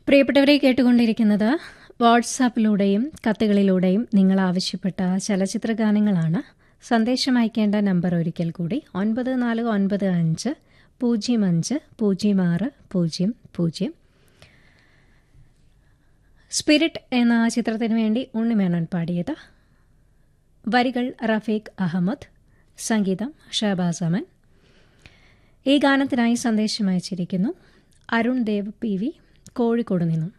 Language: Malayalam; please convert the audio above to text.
പ്രിയപ്പെട്ടവരെ കേട്ടുകൊണ്ടിരിക്കുന്നത് വാട്സാപ്പിലൂടെയും കത്തുകളിലൂടെയും നിങ്ങൾ ആവശ്യപ്പെട്ട ചലച്ചിത്ര ഗാനങ്ങളാണ് സന്ദേശം അയക്കേണ്ട നമ്പർ ഒരിക്കൽ കൂടി ഒൻപത് നാല് ഒൻപത് അഞ്ച് പൂജ്യം അഞ്ച് പൂജ്യം ആറ് പൂജ്യം പൂജ്യം സ്പിരിറ്റ് എന്ന ചിത്രത്തിനു വേണ്ടി ഉണ്ണിമേനോൻ പാടിയത് വരികൾ റഫീഖ് അഹമ്മദ് സംഗീതം ഷഹബാസ് അമൻ ഈ ഗാനത്തിനായി സന്ദേശം അയച്ചിരിക്കുന്നു അരുൺ ദേവ് പി വി കോഴിക്കോട് നിന്നും